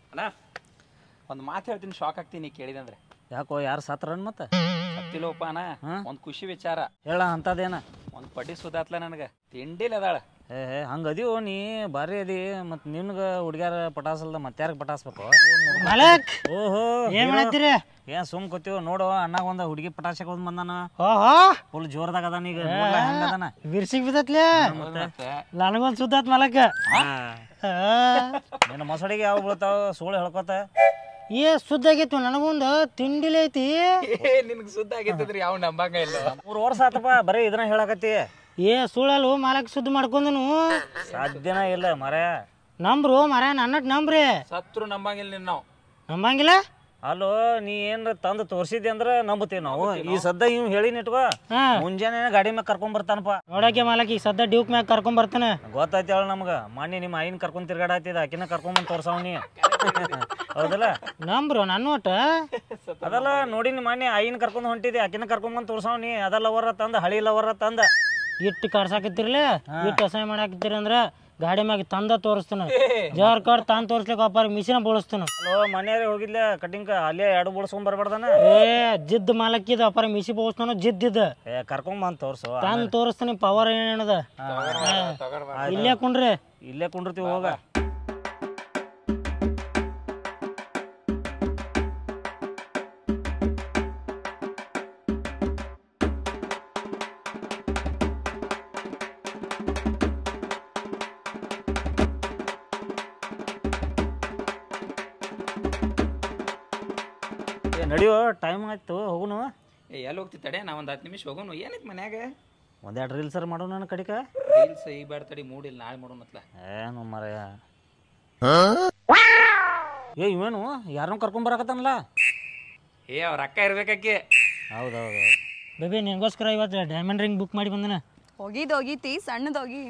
ಅಣ್ಣ ಒಂದು ಮಾತು ಹೇಳ್ತೀನಿ ಶಾಕ್ ಆಗ್ತೀನಿ ಕೇಳಿದಂದ್ರೆ ಯಾಕೋ ಯಾರು ಸತ್ರನ್ ಮತ್ತೆ ಸತ್ತಿಲ್ಲೋಪ ಅಣ್ಣ ಒಂದು ಖುಷಿ ವಿಚಾರ ಹೇಳ ಅಂತದೇನ ಒಂದು ಪಡಿ ಸುದಾತ್ಲ ನನಗೆ ತಿಂಡಿಲ್ ಅದಾಳ ಏ ಹಂಗ ಅದೀವೋ ನೀ ಬಾರಿ ಅದಿ ಮತ್ ನಿನ್ಗ ಹುಡ್ಗ್ಯಾರ ಪಟಾಸಲ್ದ ಮತ್ಯಾರ ಪಟಾಸ್ಬೇಕು ಮಾಲಕ್ ಓಹೋ ಏನ್ ಮಾಡತ್ತೀರಿ ಏನ್ ಸುಮ್ ಕೂತೀವ ನೋಡು ಅಣ್ಣಾಗ ಒಂದ ಹುಡುಗಿ ಪಟಾಸಕ್ ಹೋದ್ ಬಂದಾನ ಓಹೋ ಫುಲ್ ಜೋರ್ದಾಗ ಅದಾನ ಈಗ ನೋಡ್ಲಾ ಹೆಂಗ್ ಅದಾನ ಬಿರ್ಸಿಗ್ ಬಿದ್ದತ್ಲೆ ಮತ್ತೆ ನನಗೊಂದ್ ಸುದ್ದಾತ್ ಮಾಲಕ್ ಆ, ನಿನ್ನ ಮೊಸಡಿಗೆ ಯಾವ ಬೀಳ್ತಾವ ಸುಳ್ಳು ಹೇಳ್ಕೊತ ಏ ಸುದ್ದ ಆಗೈತಿ ನನಗೊಂದು ತಿಂಡಿಲಿ ಐತಿ ನಿನಗೆ ಸುದ್ದ ಆಗೈತಿದ್ರಿ ಯಾವ ನಂಬಂಗ ಇಲ್ಲ ಮೂರು ವರ್ಷ ಆತಪ್ಪ ಬರೀ ಇದನ್ನ ಹೇಳಕತ್ತಿ ಏ ಸುಳ್ಳಲು ಮಾಲಕ್ ಸುದ್ದಿ ಮಾಡ್ಕೊಂಡನು ಸಾಧ್ಯನ ಇಲ್ಲ ಮರ ನಂಬ್ರು ಮರ ನನ್ನಟ್ ನಂಬ್ರಿ ಸತ್ರು ನಂಬಂಗಿಲ್ಲ ನಿನ್ನ ನಾವು ನಂಬಂಗಿಲ್ಲ ಅಲ್ಲೋ ನೀ ಏನ್ರ ತಂದು ತೋರ್ಸಿದ್ದೆ ಅಂದ್ರ ನಂಬುತ್ತೀವಿ ನಾವು ಈ ಸದ್ದ ಇವ್ ಹೇಳಿ ನಿಟ್ಕೋ ಹಾ ಮುಂಜಾನೆ ಗಾಡಿ ಮ್ಯಾಗ ಕರ್ಕೊಂಡ್ ಬರ್ತಾನಪ್ಪ ನೋಡಕ್ಕೆ ಮಾಲಕ್ ಈಗ ಸದ್ದ ಡ್ಯೂಕ್ ಮ್ಯಾಗ ಕರ್ಕೊಂಡ್ ಬರ್ತಾನೆ ಗೊತ್ತೈತಿ ಹೇಳ ನಮ್ಗ ಮೊನ್ನೆ ನಿಮ್ಮ ಆಯಿನ ಕರ್ಕೊಂಡ್ ತಿರ್ಗಾಡತ್ತಿದ ಆಕಿನ ಕರ್ಕೊಂಡ್ ಬಂದ್ ತೋರ್ಸವ್ ನೀ ಹೌದಲ್ಲ ನಂಬ್ರು ನನ್ನ ಒಟ್ಟ ಅದಲ್ಲ ನೋಡಿ ನಿಮ್ಮ ಮೊನ್ನೆ ಆಯಿನ ಕರ್ಕೊಂಡ್ ಹೊಂಟಿದ್ದೆ ಆಕಿನ ಕರ್ಕೊಂಡ್ ಬಂದ್ ತೋರ್ಸವ್ ನೀ ಅದ ಲವರ ತಂದ ಹಳಿ ಲವರ ತಂದ ಇಟ್ಟು ಕರ್ಸಾಕತ್ತಿರ್ಲಿ ಇಟ್ಟು ಅಸಹ್ಯ ಮಾಡಾಕತ್ತೀರಿ ಅಂದ್ರ ಗಾಡಿ ಮ್ಯಾಗ ತಂದ ತೋರಿಸ್ತಾನ ಜವಾರ್ ಕಾರ್ಡ್ ತಾನ್ ತೋರಿಸ್ಲಿಕ್ಕೆ ಅಪ್ಪಾರ ಮಿಷಿನ ಬೋಳಿಸ್ತಾನ ಅಲ್ಲೋ ಮನೆಯವ್ರೆ ಹೋಗಿದ್ಲೆ ಕಟಿಂಗ್ ಅಲ್ಲೇ ಎರಡು ಬುಡ್ಸ್ಕೊಂಡ್ ಬರ್ಬಾರ್ದನ ಏ ಜಿದ್ ಮಾಲಕ್ಕಿದ ಅಪ್ಪಾರ ಮಿಸಿ ಬೋಳಿಸ್ತಾನ ಜಿದ್ದಿದ ಏ ಕರ್ಕೊಂಡ್ ಬಂದ್ ತೋರ್ಸು ತಾನ್ ತೋರಿಸ್ತಾನೆ ಪವರ್ ಏನೇನದ ತಗೊಂಡ್ ಇಲ್ಲೇ ಕುಂಡ್ರಿ ಇಲ್ಲೇ ಕುಂಡಿರ್ತೀವಿ ಹೋಗ ಏ ನಡಿಯೋ ಟೈಮ್ ಆಯ್ತು ಹೋಗುನು ಏ ಎಲ್ಲಿ ಹೋಗ್ತಿ ತಡೆ ನಾ ಒಂದು ಹತ್ತು ನಿಮಿಷ ಹೋಗೋನು ಏನೈತಿ ಮನ್ಯಾಗ ಒಂದೆರಡು ರೀಲ್ಸರ್ ಮಾಡೋಣ ನನ್ನ ಕಡಿಕ ರೀಲ್ಸ್ ಈ ಬೇಡ ತಡಿ ಮೂಡಿಲ್ಲ ನಾಳೆ ಮಾಡೋಣತ್ಲ ಏನು ಮರಯ ಏ ಇವೇನು ಯಾರನ್ನೂ ಕರ್ಕೊಂಡ್ ಬರಾಕತ್ತಾನಲ್ಲ ಏ ಅವ್ರ ಅಕ್ಕ ಇರ್ಬೇಕಾಕಿ ಹೌದೌದು ಬೇಬಿ ನಿನ್ಗೋಸ್ಕರ ಇವತ್ತು ಡೈಮಂಡ್ ರಿಂಗ್ ಬುಕ್ ಮಾಡಿ ಬಂದನ ಹೋಗಿದ್ ಹೋಗಿತಿ ಸಣ್ಣದ್ ಹೋಗಿ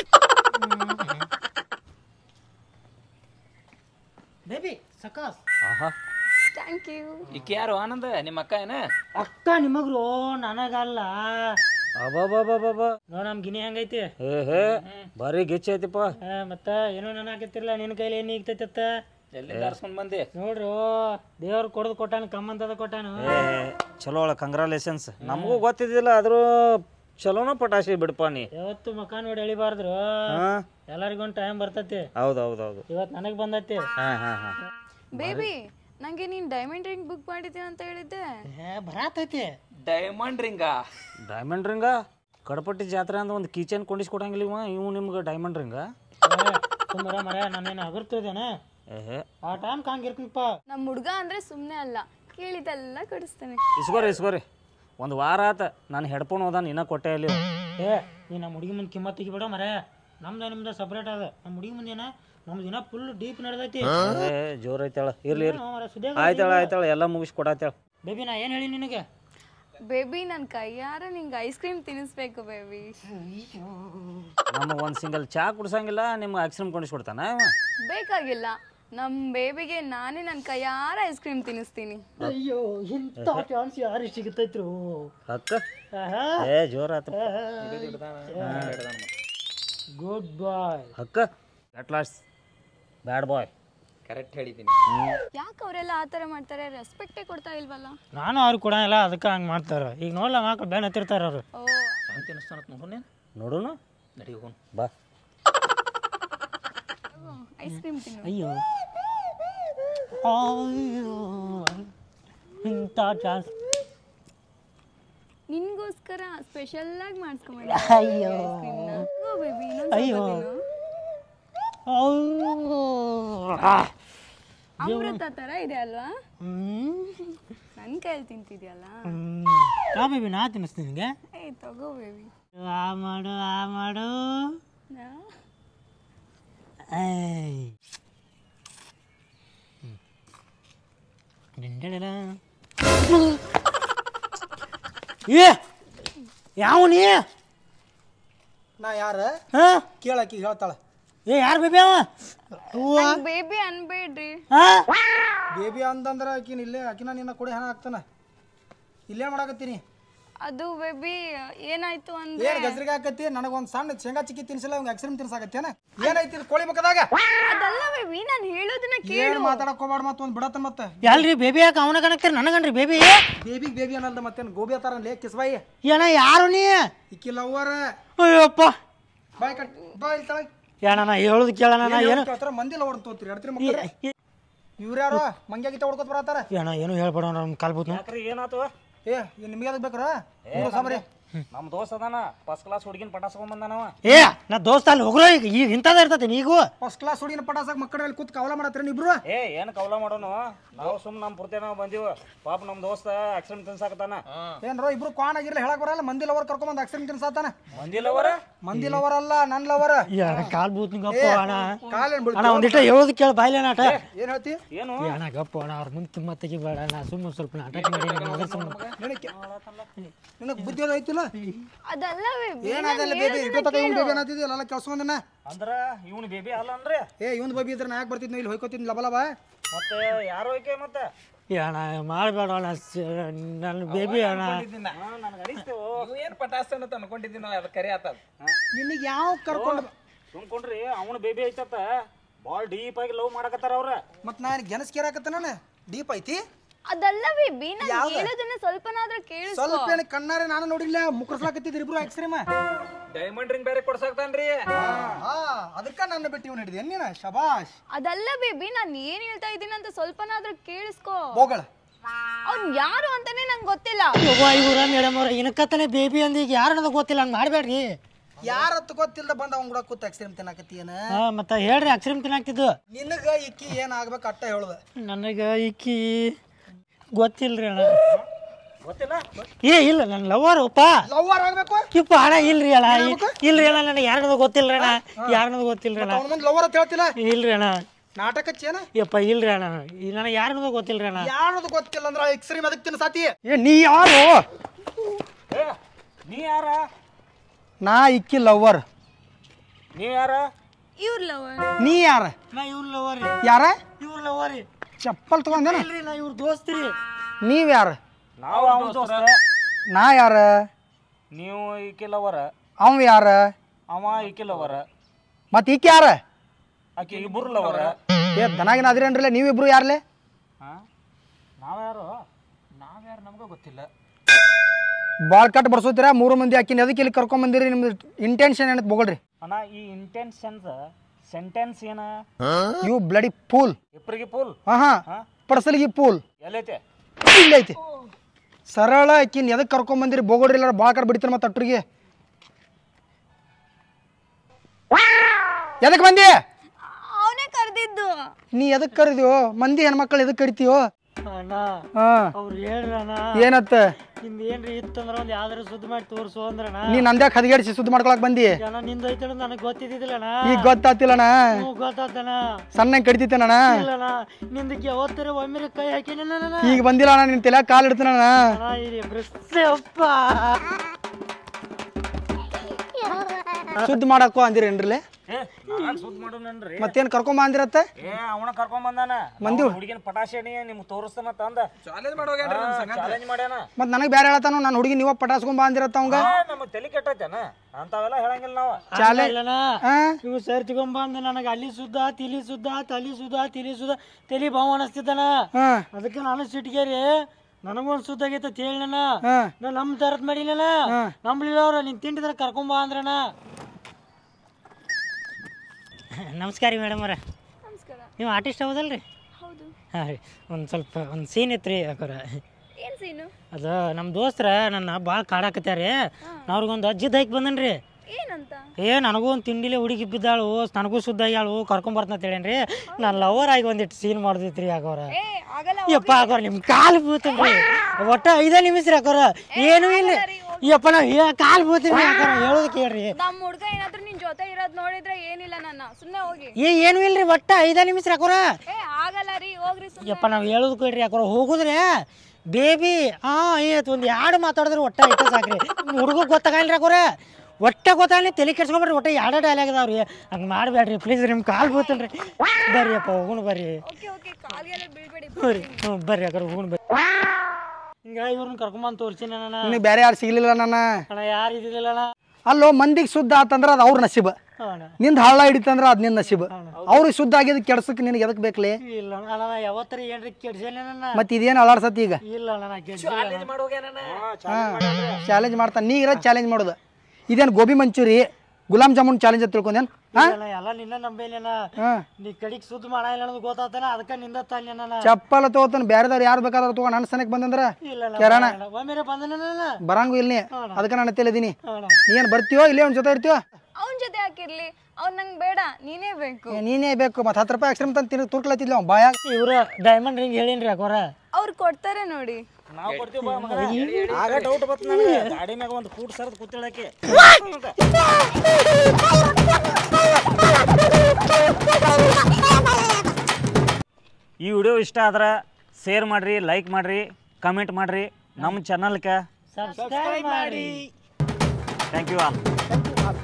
ಬೇಬಿ ಸಕಾಸ್ ಆಹಾ ಥ್ಯಾಂಕ್ ಯು ಈಕೆ ಯಾರು ಆನಂದ ನಿಮ್ಮ ಅಕ್ಕ ಏನ ಅಕ್ಕ ನಿಮಗ್ರು ನನಗಲ್ಲ ಅಬಾಬಾಬಾಬಾ ನೋಡ ನಮ್ ಗಿನಿ ಹೆಂಗೈತಿ ಹೇ ಹೇ ಭಾರಿ ಗೆಚ್ಚ ಐತಿಪ್ಪ ಆ, ಮತ್ತ ಏನೋ ನನಗಾಕತ್ತಿರ್ಲ ನಿನ್ ಕೈಲಿ ಏನ್ ಈಗ್ತೈತತ್ತ ಎಲ್ಲಿ ದಾರ್ಸ್ಕೊಂಡ್ ಬಂದೆ ನೋಡ್ರು ದೇವ್ರು ಕೊಡದ್ ಕೊಟ್ಟಾನ ಕಮ್ಮಂತದ ಕೊಟ್ಟಾನು ಏ ಚಲೋ ಒಳ ಕಂಗ್ರಾಲೇಷನ್ಸ್ ನಮಗೂ ಗೊತ್ತಿದ್ದಿಲ್ಲ ಆದ್ರೂ ಚಲೋನ ಪಟಾಶಿ ಬಿಡಪ್ಪ ನೀ ಯಾವತ್ತು ಮಕ ನೋಡಿ ಎಳಿಬಾರ್ದ್ರು ಹಾ ಎಲ್ಲರಿಗೊಂದು ಟೈಮ್ ಬರ್ತೈತಿ ಹೌದು ಹೌದು ಹೌದು ಇವತ್ತು ನನಗ್ ಬಂದೈತಿ ಹಾ ಹಾ ಹಾ ಬೇಬಿ ನಂಗೆ ನೀನ್ ಡೈಮಂಡ್ ರಿಂಗ್ ಬುಕ್ ಮಾಡಿದ್ದೀನಿ ಅಂತ ಹೇಳಿದ್ದೆ ಬರಾತೈತಿ ಡೈಮಂಡ್ ರಿಂಗಾ ಡೈಮಂಡ್ ರಿಂಗ ಕಡಪಟ್ಟಿ ಜಾತ್ರೆ ಅಂತ ಒಂದು ಕಿಚನ್ ಕೊಂಡಿಸ್ ಕೊಡಂಗಿಲ್ಲ ಇವ ಇವು ನಿಮ್ಗೆ ಡೈಮಂಡ್ ರಿಂಗ ಸುಮ್ಮರ ಮರ ನಾನೇನು ಹಗರ್ತಿದ್ದೇನೆ ಏಹೇ ಆ ಟೈಮ್ ಕಾಂಗಿರ್ತೀನಪ್ಪ ನಮ್ಮ ಹುಡುಗ ಅಂದ್ರೆ ಸುಮ್ಮನೆ ಅಲ್ಲ ಕೇಳಿದೆಲ್ಲ ಕೊಡಿಸ್ತಾನೆ ಇಸ್ಕೋರಿ ಇಸ್ಕೋರಿ ಒಂದು ವಾರ ಆತ ನಾನು ಹೆಡ್ಫೋನ್ ಹೋದಾನ ಇನ್ನೂ ಕೊಟ್ಟೆ ಅಲ್ಲಿ ಏ ನೀ ನಮ್ಮ ಹುಡುಗಿ ಮುಂದೆ ಕಿಮ್ಮತ್ ತೆಗಿಬೇಡ ಮರ ನಮ್ದು ನಿಮ್ದು ಸಪ್ರೇಟ್ ಅದ ನಮ್ಮ ಹುಡುಗಿ ಮುಂದೆ ಏನ ನಮ್ದು ದಿನ ಫುಲ್ ಡೀಪ್ ನಡೆದೈತಿ ಏ ಜೋರ್ ಐತಾಳ ಇರ್ಲಿ ಇರ್ಲಿ ಮರ ಸುದ್ದಿ ಆಯ್ತಾಳ ಆಯ್ತಾಳ ಎಲ್ಲ ಮುಗಿಸ್ ಕೊಡಾತಾಳ ಬೇಬಿ ನಾ ಏನು ಹೇಳಿ ನಿನಗೆ ಬೇಬಿ ನನ್ನ ಕೈಯಾರ ನಿಂಗೆ ಐಸ್ ಕ್ರೀಮ್ ತಿನ್ನಿಸ್ಬೇಕು ಬೇಬಿ ನಮಗೆ ಒಂದು ಸಿಂಗಲ್ ಚಾ ಕುಡ್ಸಂಗಿಲ್ಲ ನಿಮ್ಗೆ ಐಸ್ ಕ್ರೀಮ್ ಕೊಂಡಿಸ್ ಕೊಡ್ತಾನ ಇವ ಬೇಕಾಗಿಲ್ಲ ನಮ್ಮ ಬೇಬಿಗೆ ನಾನೇ ನನ್ನ ಕೈಯಾರ ಐಸ್ ಕ್ರೀಮ್ ತಿನ್ನಿಸ್ತೀನಿ ಅಯ್ಯೋ ಇಂಥ ಚಾನ್ಸ್ ಯಾರು ಸಿಗುತ್ತೈತ್ರು ಹಕ್ಕ ಏ ಜೋರ್ ಆತ ಗುಡ್ ಬಾಯ್ ಹಕ್ಕ at last bad boy correct ಹೇಳಿದ್ದೀನಿ ಯಾಕೆ ಅವರೆಲ್ಲ ಆ ಥರ ಮಾಡ್ತಾರೆ ರೆಸ್ಪೆಕ್ಟೇ ಕೊಡ್ತಾ ಇಲ್ವಲ್ಲ ನಾನು ಅವ್ರಿಗೆ ಕೊಡಂಗಿಲ್ಲ ಅದಕ್ಕೆ ಹಂಗೆ ಮಾಡ್ತಾರೆ ಈಗ ನೋಡ್ಲ ಮಕ್ಳು ಬೇನ್ ಹತ್ತಿರ್ತಾರೆ ಅವರು ಓ ಅಂತ ತಿನ್ನಿಸ್ತಾನತ್ ನೋಡೋಣ ನೋಡುನು ನಡಿ ಹೋಗೋಣ ಬಾ ಐಸ್ ಕ್ರೀಮ್ ತಿನ್ನು ಅಯ್ಯೋ ಅಯ್ಯೋ ಇಂಥ ಚಾನ್ಸ್ ನಿನ್ಗೋಸ್ಕರ ಸ್ಪೆಷಲ್ ಆಗಿ ಮಾಡಿಸ್ಕೊಂಬಂಡಿ ಅಯ್ಯೋ ಬೇಬಿ ಇನ್ನೊಂದು ಅಯ್ಯೋ. ಅಮೃತ ಥರ ಇದೆ ಅಲ್ವಾ ನನ್ನ ಕೈಯಲ್ಲಿ ತಿಂತಿದ್ಯಲ್ಲ ಯಾ ಬೇಬಿ ನಾ ತಿನ್ನಿಸ್ತೀನಿ ನಿಂಗೆ ಏಯ್ ತಗೋ ಬೇಬಿ ಆ ಮಾಡು ಆ ಮಾಡು ನಾ ಏಯ್ ಡಿಂಡಡಡ. ಏ ಯಾವ ನೀ ನಾ ಯಾರ ಹಾ ಕೇಳಾಕಿ ಹೇಳ್ತಾಳ ಏ ಯಾರು ಬೇಬಿ ಅವ ನಂಗ್ ಬೇಬಿ ಅನ್ಬೇಡ್ರಿ ಹಾ ಬೇಬಿ ಅಂತಂದ್ರ ಆಕಿನ ಇಲ್ಲೇ ಆಕಿನ ನಿನ್ನ ಕೊಡಿ ಹಣ ಹಾಕ್ತಾನ ಇಲ್ಲೇ ಮಾಡಾಕತ್ತೀನಿ ಅದು ಬೇಬಿ ಏನಾಯ್ತು ಅಂದ್ರೆ ಏನ್ ಗಜ್ರಿಗೆ ಹಾಕತ್ತಿ ನನಗೊಂದ್ ಸಣ್ಣ ಶೇಂಗಾ ಚಿಕ್ಕಿ ತಿನ್ಸಿಲ್ಲ ಅವ್ನಿಗೆ ಅಕ್ಸ್ರಿಮ್ ತಿನ್ಸಾಕತ್ತೇನ ಏನೈತಿ ಇದು ಕೋಳಿ ಮುಖದಾಗ ಅದಲ್ಲ ಬೇಬಿ ನಾನು ಹೇಳೋದನ್ನ ಏನ್ ಕೇಳು ಮಾತಾಡಕ್ ಹೋಗ್ಬಾರ್ದು ಮತ್ತೆ ಒಂದ್ ಬಿಡತ್ತ ಮತ್ತೆ ಎಲ್ರಿ ಬೇಬಿ ಯಾಕೆ ಅವನ ಕಣಕ್ತೀರಿ ನನಗನ್ರಿ ಬೇಬಿ ಬೇಬಿಗ್ ಬೇಬಿ ಅನ್ನಲ್ದ ಮತ್ತೇನ್ ಗೋಬಿ ಅತ್ತಾರ ಲೇ ಕಿಸ್ಬಾಯಿ ಏನ ಯಾರು ನೀ ಇಕ್ಕಿ ಲವ್ವರ ಅಯ್ಯಪ್ಪ ಬಾಯ್ ಕಟ್ ಬಾ ಇಲ್ಲಿ ತಳಗ್ ಏನ ನಾ ಹೇಳುದು ಕೇಳಣ ನಾ ಏನು ಕೇಳ್ತಾರ ಮಂದಿ ಲವರ್ ತೋತ್ರಿ ಎಡ್ತ್ರಿ ಮಕ್ಕಳು ಇವ್ರ್ಯಾರು ಮಂಗ್ಯ ಗೀತ ಹೊಡ್ಕೊತ ಬರತ್ತಾರ ಏನ ಏನು ಹೇಳ್ಬೇಡ ನಮ್ಮ ಕಾಲ್ಬೂತ್ ಯಾಕ್ರಿ ಏನಾತು ಏ ಇನ್ ನಿಮಗೆ ಅದಕ್ಕೆ ಬೇಕಾರ ನೀವು ಸಾಬ್ರಿ ನಮ್ಮ ದೋಸ್ತ ಅದಾನ ಫಸ್ಟ್ ಕ್ಲಾಸ್ ಹುಡುಗಿನ ಪಟಾಸ್ಕೊಂಡ್ ಬಂದಾನವ ಏ ನಾ ದೋಸ್ತ ಅಲ್ಲಿ ಹೋಗ್ರೋ ಈಗ ಈಗ ಇಂಥದ ಇರ್ತತಿ ನೀಗೂ ಫಸ್ಟ್ ಕ್ಲಾಸ್ ಹುಡುಗಿನ ಪಟಾಸಕ್ ಮಕ್ಕಳ ಕೂತ್ ಕವಲ ಮಾಡತ್ರಿ ಇಬ್ರು ಏ ಏನು ಕವಲ ಮಾಡೋನು ನಾವು ಸುಮ್ ನಮ್ಮ ಪೂರ್ತಿ ನಾವು ಬಂದೀವ ಪಾಪ ನಮ್ಮ ದೋಸ್ತ ಆಕ್ಸಿಡೆಂಟ್ ತಿನ್ಸಾಕತ್ತಾನ ಏನ್ರೋ ಇಬ್ರು ಕ್ವಾನ್ ಆಗಿರ್ಲಿ ಹೇಳಕ್ ಬರಲ್ಲ ಮಂದಿ ಲವರ್ ಕರ್ಕೊಂಬಂದ್ ಅಕ್ಸಿಡೆಂಟ್ ತಿನ್ಸಾತಾನ ಮಂದಿಲ್ಲವರ ಮಂದಿ ಲವರ್ ಅಲ್ಲ ನನ್ ಲವರ್ ಏನ ಕಾಲ್ಬೂತ್ ಗಪ್ಪ ಅಣ್ಣ ಕಾಲೇನ್ ಅಣ್ಣ ಒಂದಿಟ ಹೇಳೋದು ಕೇಳ ಬಾಯ್ಲೆ ನಾಟ ಏನ್ ಹೇಳ್ತಿ ಏನು ಏ ಅಣ್ಣ ಗಪ್ಪ ಅಣ್ಣ ಅವ್ರ ಮುಂದೆ ತುಂಬ ತೆಗಿಬೇಡ ನಾ ಸುಮ್ಮನೆ ಸ್ವಲ್ಪ ನಾಟಕ ಮಾಡಿ ಮೊದಲು ಸುಮ್ಮನೆ ನಿನಗೆ ನಿನಗ್ ಬುದ್ಧಿ ಅದು ಐತಿಲ್ಲ ಅದಲ್ಲ ಬೇಬಿ ಏನಾಗಲ್ಲ ಬೇಬಿ ಇಟ್ಟು ಇವ್ನ ಬೇಬಿ ಅನ್ನತ್ತಿದ್ದಿಲ್ಲ ಎಲ್ಲ ಕೆಲ್ಸವಂದನ ಅಂದ್ರ ಇವನು ಬೇಬಿ ಅಲ್ಲ ಅಂದ್ರೆ ಏ ಇವ್ನ ಬೇಬಿ ಇದ್ರೆ ನಾ ಯಾಕೆ ಬರ್ತಿದ್ನ ಇಲ್ಲಿ ಹೋಯ್ಕೋತಿದ್ನ ಲಬ ಲಬ ಮತ್ತೆ ಯಾರು ಐಕೆ ಮತ್ತೆ ಏ ಅಣ್ಣ ಮಾಡಬೇಡ ಅಣ್ಣ ಸ- ನನ್ನ ಬೇಬಿ ಅಣ್ಣ ನನಗೆ ಅನಿಸ್ತೇವು ನೀವು ಏನ್ ಪಟಾಸ್ ಅಂತ ಅನ್ಕೊಂಡಿದ್ದೀನೋ ಅದು ಕರೆ ಆತದ ನಿನಗೆ ಯಾವ ಕರ್ಕೊಂಡು ಸುಮ್ಕೊಂಡ್ರಿ ಅವನ ಬೇಬಿ ಐತತ್ತ ಭಾಳ ಡೀಪ್ ಆಗಿ ಲವ್ ಮಾಡಕತ್ತಾರ ಅವ್ರ ಮತ್ ನಾನು ಗೆನಸ್ ಕೇರಾಕತ್ತ ನಾನು ಡೀಪ್ ಐತಿ ಅದಲ್ಲ ಬೇಬಿ ನಾನು ಹೇಳೋದನ್ನ ಸ್ವಲ್ಪನಾದ್ರೂ ಕೇಳಿಸ್ಕೊ ಸ್ವಲ್ಪ ಏನ್ ಕಣ್ಣಾರೆ ನಾನು ನೋಡಿಲ್ಲ ಮುಕ್ಕರ್ಸ್ಲಾಕತ್ತಿದ್ರಿ ಇಬ್ರು ಎಕ್ಸ್ಟ್ರೀಮ್ ಡೈಮಂಡ್ ರಿಂಗ್ ಬೇರೆ ಕೊಡ್ಸಾಕ್ತಾನ್ರಿ ಹಾ ಅದಕ್ಕ ನನ್ನ ಬಿಟ್ಟು ಇವ್ನು ಹಿಡಿದೆ ನೀನ ಶಬಾಷ್ ಅದಲ್ಲ ಬೇಬಿ ನಾನು ಏನ್ ಹೇಳ್ತಾ ಇದ್ದೀನಿ ಅಂತ ಸ್ವಲ್ಪನಾದ್ರೂ ಕೇಳಿಸ್ಕೊ ಹೋಗಳ ಅವ್ನ್ ಯಾರು ಅಂತಾನೆ ನಂಗೆ ಗೊತ್ತಿಲ್ಲ ಯವ್ವ ಇವ್ರ ಮೇಡಮ್ ಅವ್ರ ಇನ್ಕತ್ತನೆ ಬೇಬಿ ಅಂದ ಈಗ ಯಾರು ಅನ್ನೋದು ಗೊತ್ತಿಲ್ಲ ಹಂಗೆ ಮಾಡಬೇಡ್ರಿ ಯಾರತ್ತು ಗೊತ್ತಿಲ್ದ ಬಂದ ಅವ್ನ ಕೂಡ ಕೂತ್ ಎಕ್ಸ್ಟ್ರೀಮ್ ತಿನ್ನಾಕತ್ತಿ ಏನ ಹಾ ಮತ್ತೆ ಹೇಳ್ರಿ ಅಕ್ಷರಮ್ ತಿನ್ನಾಕ್ತಿದ್ದು ನಿನಗ ಇಕ್ಕಿ ಏನ್ ಆಗ್ಬೇಕು ಅಟ್ಟ ಹೇಳುದ ನನಗೆ ಈಕಿ ಗೊತ್ತಿಲ್ರಿ ಅಣ್ಣ ಗೊತ್ತಿಲ್ಲ ಏ ಇಲ್ಲ ನನ್ನ ಲವರ್ ಅಪ್ಪ ಲವ್ವರ್ ಆಗ್ಬೇಕು ಇಪ್ಪ ಅಣ್ಣ ಇಲ್ರಿ ಅಣ್ಣ ಇ- ಇಲ್ರಿ ಅಣ್ಣ ನನಗೆ ಯಾರನ್ನದು ಗೊತ್ತಿಲ್ರಿ ಅಣ್ಣ ಯಾರನ್ನದು ಗೊತ್ತಿಲ್ರಿ ಅಣ್ಣ ಅವ್ನ ಮುಂದೆ ಲವ್ವರ್ ಅಂತ ಹೇಳ್ತಿಲ್ಲ ಇಲ್ರಿ ಅಣ್ಣ ನಾಟಕ ಹಚ್ಚೇನ ಯಪ್ಪ ಇಲ್ರಿ ಅಣ್ಣ ಈ ನನಗೆ ಯಾರನ್ನದು ಗೊತ್ತಿಲ್ರಿ ಅಣ್ಣ ಯಾರದು ಗೊತ್ತಿಲ್ಲ ಅಂದ್ರ ಎಕ್ಸ್ಟ್ರೀಮ್ ಅದಕ್ಕೆ ತಿನ್ಸಾತಿ ಏ ನೀ ಯಾರು ಏ ನೀ ಯಾರ ನಾ ಇಕ್ಕಿ ಲವ್ವರ್ ನೀ ಯಾರ ಇವ್ರ ಲವರ್ ನೀ ಯಾರ ನಾ ಇವ್ರ ಲವರ್ ಯಾರ ಇವ್ರ ಲವರ್ ಚಪ್ಪಲ್ ತಗೊಂಡೇನ ಇಲ್ರಿ ನಾ ಇವ್ರ ದೋಸ್ತ್ರಿ ನೀವ್ ಯಾರ ನಾವು ಅವನ ದೋಸ್ತ ನಾ ಯಾರ ನೀವು ಈಕೆ ಲವರ ಅವ್ ಯಾರ ಅವ ಈಕೆ ಲವರ ಮತ್ ಈಕಿ ಯಾರ ಆಕೆ ಇಬ್ಬರು ಲವರ ಏ ದನಾಗಿನ ಅದ್ರೇನ್ರಲ್ಲ ನೀವಿಬ್ರು ಯಾರ್ಲೆ ಹಾ ನಾವ್ಯಾರು ನಾವ್ಯಾರು ನಮಗೂ ಗೊತ್ತಿಲ್ಲ ಬಾಳ್ ಕಟ್ ಬರ್ಸೋತೀರ ಮೂರು ಮಂದಿ ಆಕಿನ ಎದಕ್ಕೆ ಇಲ್ಲಿ ಕರ್ಕೊಂಡ್ ಬಂದಿರಿ ನಿಮ್ದು ಇಂಟೆನ್ಷನ್ ಏನಂತ ಬೋಗಳ್ರಿ ಅಣ್ಣ ಈ ಇಂಟೆನ್ಷನ್ಸ್ ಸೆಂಟೆನ್ಸ್ ಏನ ಯು ಬ್ಲಡಿ ಪೂಲ್ ಇಬ್ಬರಿಗೆ ಪೂಲ್ ಹಾ ಹಾ ಪರ್ಸಲಿಗೆ ಪೂಲ್ ಎಲ್ಲೈತೆ ಇಲ್ಲ ಐತಿ ಸರಳ ಆಕಿನ್ ಎದಕ್ಕೆ ಕರ್ಕೊಂಡ್ ಬಂದಿರಿ ಬೋಗಳ್ರಿ ಇಲ್ಲ ಭಾಳ ಕಟ್ ಬಿಡ್ತೀರ ಮತ್ತೆ ಅಟ್ರಿಗೆ ಎದಕ್ಕೆ ಬಂದಿ ಅವನೇ ಕರೆದಿದ್ದು ನೀ ಎದಕ್ಕೆ ಕರಿದ್ಯೋ ಮಂದಿ ಹೆಣ್ಮಕ್ಳು ಎದಕ್ಕೆ ಕರಿತೀಯೋ ಅಣ್ಣ ಹಾ ಅವ್ರು ಹೇಳ್ರಿ ಅಣ್ಣ ಏನತ್ತ ನಿಂದ ಏನ್ರಿ ಇತ್ತಂದ್ರ ಒಂದ್ ಯಾವ್ದಾರು ಸುದ್ದಿ ಮಾಡಿ ತೋರ್ಸು ಅಂದ್ರಣ್ಣ ನೀ ನಂದ್ಯಾಕೆ ಹದಿಗೆಡ್ಸಿ ಸುದ್ದಿ ಮಾಡ್ಕೊಳಕ್ ಬಂದಿ ಅಣ್ಣ ನಿಂದ ಐತೆ ನನಗೆ ಗೊತ್ತಿದ್ದಿಲ್ಲಣ್ಣ ಈಗ ಗೊತ್ತಾತಿಲ್ಲಣ್ಣ ಹ್ಞೂ ಗೊತ್ತಾತಣ್ಣ ಸಣ್ಣ ಕಡಿತೈತಣ್ಣ ಇಲ್ಲಣ್ಣ ನಿಂದಕ್ಕೆ ಯಾವತ್ತರ ಒಮ್ಮೆರೆ ಕೈ ಹಾಕಿನ ಅಣ್ಣ ಈಗ ಬಂದಿಲ್ಲ ಅಣ್ಣ ನಿನ್ ತಲೆ ಕಾಲ್ ಇಡ್ತೀನಣ್ಣ ಇಲ್ಲಿ ಬ್ರಸ್ಸೆ ಅಪ್ಪ ಸುದ್ದಿ ಮಾಡಕ್ಕೋ ಅಂದಿರೇನ್ರಲೆ ಏ ನಾನು ಸುದ್ದಿ ಮಾಡೋಣನ್ರಿ ಮತ್ತೇನ್ ಕರ್ಕೊಂಬ ಅಂದಿರತ್ತ ಏ ಅವನ ಕರ್ಕೊಂಡ್ ಬಂದಾನ ಮಂದಿ ಹುಡುಗಿನ ಪಟಾಶೆಣಿ ನಿಮ್ಗೆ ತೋರಿಸ್ತಾನ ತಂದ ಚಾಲೆಂಜ್ ಮಾಡೋಗ್ಯಾನ್ರಿ ನಮ್ ಸಂಗ ಚಾಲೆಂಜ್ ಮಾಡ್ಯಾನ ಮತ್ ನನಗೆ ಬೇರೆ ಹೇಳ್ತಾನು ನಾನು ಹುಡುಗಿ ನೀವ ಪಟಾಸ್ಕೊಂಬ ಅಂದಿರತ್ತ ಅವಂಗ ನಮಗೆ ತಲೆ ಕೆಟ್ಟೈತೇನ ಅಂತಾವೆಲ್ಲ ಹೇಳಂಗಿಲ್ಲ ನಾವು ಚಾಲೆ ಇಲ್ಲಣ್ಣ ಆ? ಇವು ಸರ್ ತಗೊಂಬ ಅಂದ ನನಗೆ ಅಲ್ಲಿ ಸುದ್ದ ತಿಲಿ ಸುದ್ದ ತಲಿ ಸುದ್ದ ತಿಲಿ ಸುದ್ದ ತಲಿ ಬಾವು ಅನಿಸ್ತಿದ್ದಾನ ಹಾ ಅದಕ್ಕೆ ನಾನು ಸಿಟ್ಟಿಗೆರಿ ನನಗೊಂದು ಸುದ್ದ ಆಗೈತೆ ಅಂತ ಹೇಳಿನ ಹಾ ನಾ ನಮ್ಮ ತರತ್ ಮಾಡಿಲ್ಲಣ್ಣ ನಂಬಲಿಲ್ಲ ಅವ್ರ ನಿನ್ ತಿಂಡಿದ್ರೆ ಕರ್ಕೊಂಬ ಅಂದ್ರಣ್ಣ ನಮಸ್ಕಾರ ರೀ ಮೇಡಮ್ ಅವ್ರ ನಮಸ್ಕಾರ ನೀವು ಆರ್ಟಿಸ್ಟ್ ಹೌದಲ್ರಿ ಹೌದು ಹಾಂ ರೀ ಒಂದು ಸ್ವಲ್ಪ ಒಂದು ಸೀನ್ ಇತ್ತು ರೀ ಯಾಕರ ಏನ್ ಸೀನು ಅದು ನಮ್ಮ ದೋಸ್ತರ ನನ್ನ ಭಾಳ ಕಾಡಾಕತ್ಯಾರಿ ನಾ ಅವ್ರಿಗೊಂದು ಅಜ್ಜಿದ ಹಾಕಿ ಬಂದನ್ರಿ ಏನಂತ ಏ ನನಗೂ ಒಂದು ತಿಂಡಿಲೆ ಹುಡುಗಿ ಬಿದ್ದಾಳು ನನಗೂ ಸುದ್ದ ಆಗ್ಯಾಳು ಕರ್ಕೊಂಬರ್ತನ ಅಂತ ಹೇಳೇನ್ರಿ ನಾನು ಲವರ್ ಆಗಿ ಒಂದಿಟ್ಟು ಸೀನ್ ಮಾಡ್ದೈತ್ರಿ ಯಾಕವ್ರ ಏ ಆಗಲ್ಲ ಯಪ್ಪ ಹಾಕೋರ ನಿಮ್ಮ ಕಾಲು ಬೀಳ್ತೀನಿ ಒಟ್ಟ ಐದೇ ನಿಮಿಷ ರೀ ಹಾಕೋರ ಏನೂ ಇಲ್ಲ ಯಪ್ಪ ನಾವು ಕಾಲು ಬೀಳ್ತೀನಿ ಹಾಕೋರ ಹೇಳೋದು ಕೇಳ್ರಿ ನಮ್ಮ ಹುಡ್ಗ ಏನಾದ್ರೂ ನಿನ್ ಜೊತೆ ಇರೋದ್ ನೋಡಿದ್ರೆ ಏನಿಲ್ಲ ನನ್ನ ಸುಮ್ನೆ ಹೋಗಿ ಏ ಏನೂ ಇಲ್ರಿ ಒಟ್ಟ ಐದೇ ನಿಮಿಷ ರೀ ಹಾಕೋರ ಏ ಆಗಲ್ಲ ರೀ ಹೋಗ್ರಿ ಸುಮ್ನೆ ಯಪ್ಪ ನಾವು ಹೇಳೋದು ಕೇಳ್ರಿ ಯಾಕೋರ ಹೋಗುದ್ರೆ ಬೇಬಿ ಹಾಂ ಏತ್ ಒಂದು ಎರಡು ಮಾತಾಡಿದ್ರೆ ಒಟ್ಟ ಐತೆ ಸಾಕ್ರಿ ಹುಡುಗ ಗೊತ್ತಾಗಲ್ರಿ ಯಾಕೋರ ಒಟ್ಟ ಗೊತ್ತಾಗಲಿ ತಲೆ ಕೆಡ್ಸ್ಕೊಬೇಡ್ರಿ ಒಟ್ಟ ಎರಡು ಡೈಲಾಗ್ ಅದಾವ್ರಿ ಹಂಗೆ ಮಾಡಬೇಡ್ರಿ ಪ್ಲೀಸ್ ನಿಮ್ಮ ಕಾಲು ಬೀಳ್ತೀನಿ ರೀ ಬರ್ರಿ ಅಪ್ಪ ಹೋಗುಣ ಬರ್ರಿ ಓಕೆ ಓಕೆ ಕಾಲ್ಗೆಲ್ಲ ಬೀಳ್ಬೇಡಿ ಹ್ಞೂ ರೀ ಹ್ಞೂ ಬರ್ರಿ ಯಾಕಂದ್ರೆ ಹೋಗುಣ ಬರ್ರಿ ಹಿಂಗಾಗಿ ಇವ್ರನ್ನ ಕರ್ಕೊಂಬಂದು ತೋರ್ಸಿನಿ ಅಣ್ಣ ನಿನಗೆ ಬೇರೆ ಯಾರು ಸಿಗ್ಲಿಲ್ಲ ನನ್ನ ಅಣ್ಣ ಯಾರು ಇದ್ದಿಲ್ಲ ಅಣ್ಣ ಅಲ್ಲೋ ಮಂದಿಗೆ ಶುದ್ಧ ಆತಂದ್ರೆ ಅದು ಅವ್ರ ನಸೀಬ ಹಾ ಅಣ್ಣ ನಿಂದ ಹಳ್ಳ ಹಿಡಿತಂದ್ರೆ ಅದು ನಿನ್ನ ನಸೀಬ ಅವ್ರಿಗೆ ಶುದ್ಧ ಆಗಿದ್ದು ಕೆಡ್ಸಕ್ಕೆ ನಿನಗೆ ಎದಕ್ಕೆ ಬೇಕಲೇ ಇಲ್ಲ ಅಣ್ಣ ಅಣ್ಣ ನಾ ಯಾವತ್ತರ ಏನ್ರಿ ಕೆಡ್ಸೇನೆ ನನ್ನ ಮತ್ತೆ ಇದೇನು ಅಲಾಡ್ಸತಿ ಈಗ ಇಲ್ಲ ಅಣ್ಣ ನಾ ಕೆಡ್ಸಿಲ್ಲ ಚಾಲೆಂಜ್ ಮಾಡ್ತಾನೆ ನೀ ಇರೋದು ಚಾಲೆಂಜ್ ಮಾಡೋದು ಇದೇನು ಗೋಬಿ ಮಂಚೂರಿ ಗುಲಾಬ್ ಜಾಮೂನ್ ಚಾಲೆಂಜ್ ಅಂತ ತಿಳ್ಕೊಂಡೇನು ಹಾಂ ಅಣ್ಣ ಎಲ್ಲ ನಿನ್ನ ನಂಬೇನ ಹಾಂ ನೀ ಕಡಿಗೆ ಸುದ್ದಿ ಮಾಡಲ್ಲ ಅನ್ನೋದು ಗೊತ್ತಾತನ ಅದಕ್ಕೆ ನಿಂದ ತಾನೆ ನನ್ನ ಚಪ್ಪಲ ತಗೋತಾನೆ ಬೇರೆದವ್ರು ಯಾರು ಬೇಕಾದ್ರೂ ತಗೋ ನನ್ನ ಸನಕ್ಕೆ ಬಂದಂದ್ರೆ ಇಲ್ಲ ಅಣ್ಣ, ಕಿರಣ ಅಣ್ಣ, ಒಮ್ಮೆರೆ ಬಂದನ ನನ್ನ ಬರಂಗೂ ಇಲ್ಲಿ ಅದಕ್ಕೆ ನಾನು ತಿಳಿದೀನಿ ಅಣ್ಣ ನೀ ಏನು ಬರ್ತೀಯೋ ಇಲ್ಲೇ ಒಂದು ಜೊತೆ ಇರ್ತೀಯೋ ಅವನ ಜೊತೆ ಹಾಕಿರ್ಲಿ ಅವ್ನು ನಂಗೆ ಬೇಡ ನೀನೇ ಬೇಕು ಏ, ನೀನೇ ಬೇಕು ಮತ್ತೆ ಹತ್ತು ರೂಪಾಯಿ ಎಕ್ಸ್ಟ್ರಾ ತಂದು ತಿನ್ನ ತುರ್ಕ್ಲತ್ತಿದ್ಲ ಅವ್ನು ಬಾಯಾಗ ಇವ್ರ ಡೈಮಂಡ್ ರಿಂಗ್ ಹೇಳಿನ್ರಿ ಅಕೋರ ಅವ್ರು ಕೊಡ್ತಾರೆ ನೋಡಿ ನಾವು ಕೊಡ್ತೀವಿ ಬಾ ಮಗನ ಆಗ ಡೌಟ್ ಬತ್ತು ನನಗೆ ಗಾಡಿ ಮ್ಯಾಗ ಒಂದು ಕೂಟ್ ಸರ್ದು ಕೂತಿಳಕ್ಕೆ ಈ ವಿಡಿಯೋ ಇಷ್ಟ ಆದ್ರೆ ಶೇರ್ ಮಾಡ್ರಿ ಲೈಕ್ ಮಾಡ್ರಿ ಕಮೆಂಟ್ ಮಾಡ್ರಿ ನಮ್ಮ ಚಾನಲ್ಗೆ ಸಬ್ಸ್ಕ್ರೈಬ್ ಮಾಡಿ ಥ್ಯಾಂಕ್ ಯು ಆಲ್